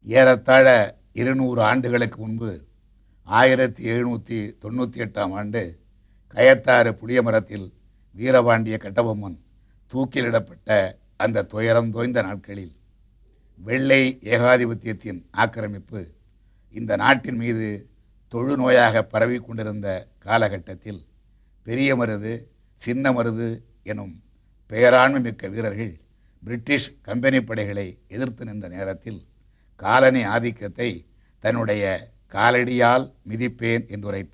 ஏறத்தாழ இருநூறு ஆண்டுகளுக்கு முன்பு ஆயிரத்தி எழுநூற்றி தொண்ணூற்றி எட்டாம் ஆண்டு கயத்தாறு புளிய மரத்தில் வீரபாண்டிய கட்டபொம்மன் தூக்கிலிடப்பட்ட அந்த துயரம் தோய்ந்த நாட்களில் வெள்ளை ஏகாதிபத்தியத்தின் ஆக்கிரமிப்பு இந்த நாட்டின் மீது தொழுநோயாக பரவி கொண்டிருந்த காலகட்டத்தில் பெரிய மருது சின்ன மருது எனும் பெயராண்மை மிக்க வீரர்கள் பிரிட்டிஷ் கம்பெனி படைகளை எதிர்த்து நின்ற நேரத்தில் காலனி ஆதிக்கத்தை தன்னுடைய காலடியால் மிதிப்பேன் என்றுரைத்த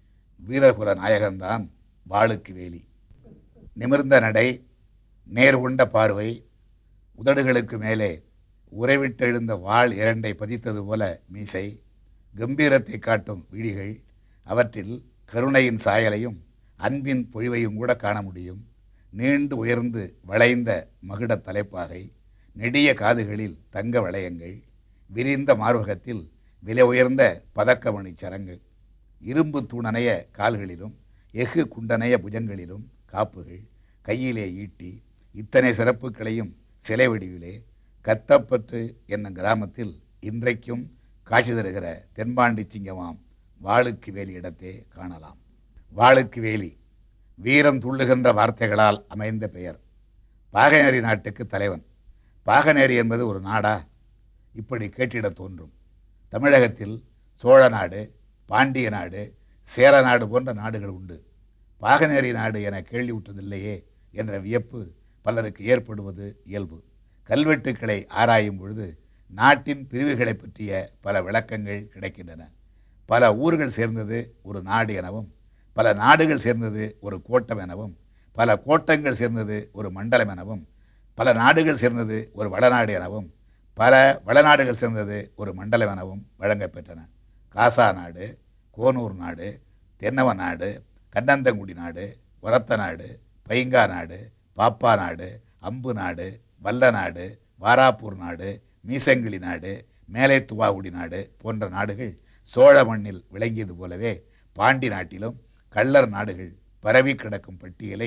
வீரகுல நாயகன்தான் வாளுக்கு வேலி நிமிர்ந்த நடை நேர்கொண்ட பார்வை உதடுகளுக்கு மேலே உறைவிட்டெழுந்த வாள் இரண்டை பதித்தது போல மீசை கம்பீரத்தை காட்டும் விழிகள் அவற்றில் கருணையின் சாயலையும் அன்பின் பொழிவையும் கூட காண முடியும் நீண்டு உயர்ந்து வளைந்த மகுடத் தலைப்பாகை நெடிய காதுகளில் தங்க வளையங்கள் விரிந்த மார்பகத்தில் விலை உயர்ந்த பதக்கமணி சரங்கு இரும்பு தூணனைய கால்களிலும் எஃகு குண்டனைய புஜங்களிலும் காப்புகள் கையிலே ஈட்டி இத்தனை சிறப்புகளையும் சிலை வடிவிலே கத்தப்பற்று என்னும் கிராமத்தில் இன்றைக்கும் காட்சி தருகிற தென்பாண்டி சிங்கமாம் வாளுக்கு வேலி இடத்தே காணலாம் வாளுக்கு வேலி வீரம் துள்ளுகின்ற வார்த்தைகளால் அமைந்த பெயர் பாகநேரி நாட்டுக்கு தலைவன் பாகநேரி என்பது ஒரு நாடா இப்படி கேட்டிட தோன்றும் தமிழகத்தில் சோழ நாடு பாண்டிய நாடு சேர நாடு போன்ற நாடுகள் உண்டு பாகநேரி நாடு என கேள்வியுற்றதில்லையே என்ற வியப்பு பலருக்கு ஏற்படுவது இயல்பு கல்வெட்டுக்களை ஆராயும் பொழுது நாட்டின் பிரிவுகளை பற்றிய பல விளக்கங்கள் கிடைக்கின்றன பல ஊர்கள் சேர்ந்தது ஒரு நாடு எனவும் பல நாடுகள் சேர்ந்தது ஒரு கோட்டம் எனவும் பல கோட்டங்கள் சேர்ந்தது ஒரு மண்டலம் எனவும் பல நாடுகள் சேர்ந்தது ஒரு வடநாடு எனவும் பல வடநாடுகள் சேர்ந்தது ஒரு மண்டலம் எனவும் வழங்கப்பெற்றன காசா நாடு கோனூர் நாடு தென்னவ நாடு கண்ணந்தங்குடி நாடு ஒரத்த நாடு பைங்கா நாடு பாப்பா நாடு அம்பு நாடு வல்ல நாடு வாராப்பூர் நாடு மீசங்கிளி நாடு மேலை துவாகுடி நாடு போன்ற நாடுகள் சோழ மண்ணில் விளங்கியது போலவே பாண்டி நாட்டிலும் கள்ளர் நாடுகள் பரவி கிடக்கும் பட்டியலை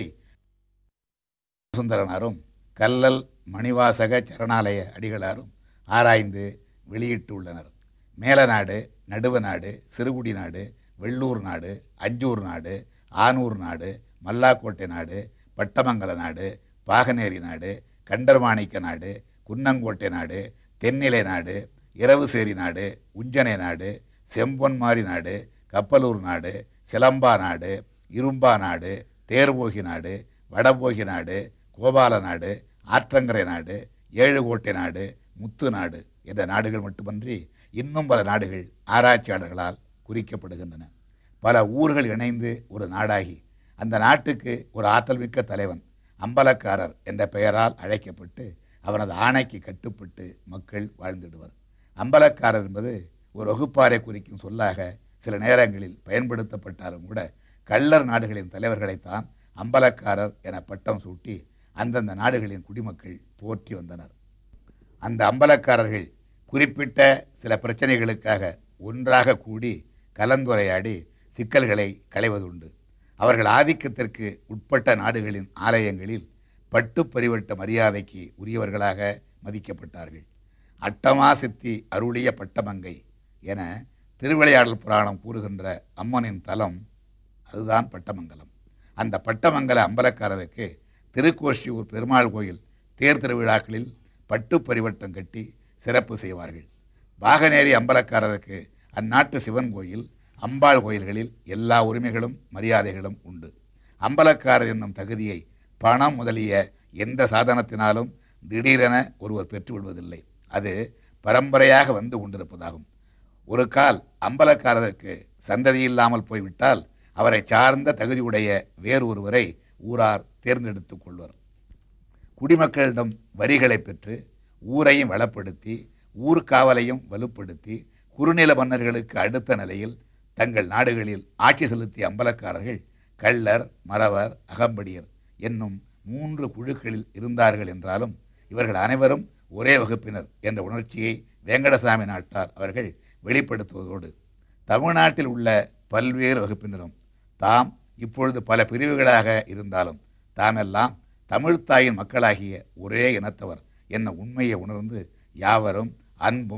சுந்தரனாரும் கல்லல் மணிவாசக சரணாலய அடிகளாரும் ஆராய்ந்து வெளியிட்டுள்ளனர் மேலநாடு நடுவ நாடு சிறுகுடி நாடு வெள்ளூர் நாடு அஞ்சூர் நாடு ஆனூர் நாடு மல்லாக்கோட்டை நாடு பட்டமங்கல நாடு பாகனேரி நாடு கண்டர்மாணிக்க நாடு குன்னங்கோட்டை நாடு தென்னிலை நாடு இரவுசேரி நாடு உஞ்சனை நாடு செம்பொன்மாரி நாடு கப்பலூர் நாடு சிலம்பா நாடு இரும்பா நாடு தேர்போகி நாடு வடபோகி நாடு கோபால நாடு ஆற்றங்கரை நாடு ஏழுகோட்டை நாடு முத்து நாடு என்ற நாடுகள் மட்டுமன்றி இன்னும் பல நாடுகள் ஆராய்ச்சியாளர்களால் குறிக்கப்படுகின்றன பல ஊர்கள் இணைந்து ஒரு நாடாகி அந்த நாட்டுக்கு ஒரு ஆற்றல் மிக்க தலைவன் அம்பலக்காரர் என்ற பெயரால் அழைக்கப்பட்டு அவனது ஆணைக்கு கட்டுப்பட்டு மக்கள் வாழ்ந்திடுவர் அம்பலக்காரர் என்பது ஒரு வகுப்பாரை குறிக்கும் சொல்லாக சில நேரங்களில் பயன்படுத்தப்பட்டாலும் கூட கள்ளர் நாடுகளின் தலைவர்களைத்தான் அம்பலக்காரர் என பட்டம் சூட்டி அந்தந்த நாடுகளின் குடிமக்கள் போற்றி வந்தனர் அந்த அம்பலக்காரர்கள் குறிப்பிட்ட சில பிரச்சனைகளுக்காக ஒன்றாக கூடி கலந்துரையாடி சிக்கல்களை களைவதுண்டு அவர்கள் ஆதிக்கத்திற்கு உட்பட்ட நாடுகளின் ஆலயங்களில் பட்டு பரிவட்ட மரியாதைக்கு உரியவர்களாக மதிக்கப்பட்டார்கள் அட்டமா சித்தி அருளிய பட்டமங்கை என திருவிளையாடல் புராணம் கூறுகின்ற அம்மனின் தலம் அதுதான் பட்டமங்கலம் அந்த பட்டமங்கல அம்பலக்காரருக்கு திருக்கோஷ்டியூர் பெருமாள் கோயில் தேர் திருவிழாக்களில் பட்டு பரிவட்டம் கட்டி சிறப்பு செய்வார்கள் பாகநேரி அம்பலக்காரருக்கு அந்நாட்டு சிவன் கோயில் அம்பாள் கோயில்களில் எல்லா உரிமைகளும் மரியாதைகளும் உண்டு அம்பலக்காரர் என்னும் தகுதியை பணம் முதலிய எந்த சாதனத்தினாலும் திடீரென ஒருவர் பெற்றுவிடுவதில்லை அது பரம்பரையாக வந்து கொண்டிருப்பதாகும் ஒரு கால் அம்பலக்காரருக்கு சந்ததி இல்லாமல் போய்விட்டால் அவரை சார்ந்த தகுதியுடைய வேறு ஒருவரை ஊரார் தேர்ந்தெடுத்துக் கொள்வர் குடிமக்களிடம் வரிகளை பெற்று ஊரையும் வளப்படுத்தி ஊர்காவலையும் வலுப்படுத்தி குறுநில மன்னர்களுக்கு அடுத்த நிலையில் தங்கள் நாடுகளில் ஆட்சி செலுத்திய அம்பலக்காரர்கள் கள்ளர் மறவர் அகம்படியர் என்னும் மூன்று குழுக்களில் இருந்தார்கள் என்றாலும் இவர்கள் அனைவரும் ஒரே வகுப்பினர் என்ற உணர்ச்சியை வேங்கடசாமி நாட்டார் அவர்கள் வெளிப்படுத்துவதோடு தமிழ்நாட்டில் உள்ள பல்வேறு வகுப்பினரும் தாம் இப்பொழுது பல பிரிவுகளாக இருந்தாலும் தாமெல்லாம் தமிழ்த்தாயின் மக்களாகிய ஒரே இனத்தவர் என்ன உண்மையை உணர்ந்து யாவரும் அன்பும்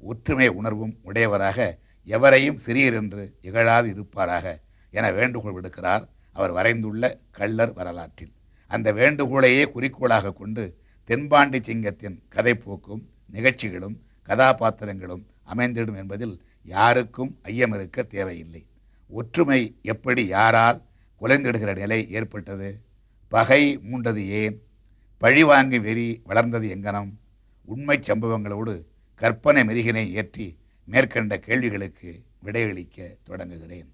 ஒற்றுமை உணர்வும் உடையவராக எவரையும் சிறியர் என்று இகழாது இருப்பாராக என வேண்டுகோள் விடுக்கிறார் அவர் வரைந்துள்ள கள்ளர் வரலாற்றில் அந்த வேண்டுகோளையே குறிக்கோளாக கொண்டு தென்பாண்டி சிங்கத்தின் கதைப்போக்கும் நிகழ்ச்சிகளும் கதாபாத்திரங்களும் அமைந்திடும் என்பதில் யாருக்கும் ஐயம் இருக்க தேவையில்லை ஒற்றுமை எப்படி யாரால் குலைந்திடுகிற நிலை ஏற்பட்டது பகை மூண்டது ஏன் பழிவாங்கி வெறி வளர்ந்தது எங்கனம் உண்மைச் சம்பவங்களோடு கற்பனை மெருகினை ஏற்றி மேற்கண்ட கேள்விகளுக்கு விடையளிக்க தொடங்குகிறேன்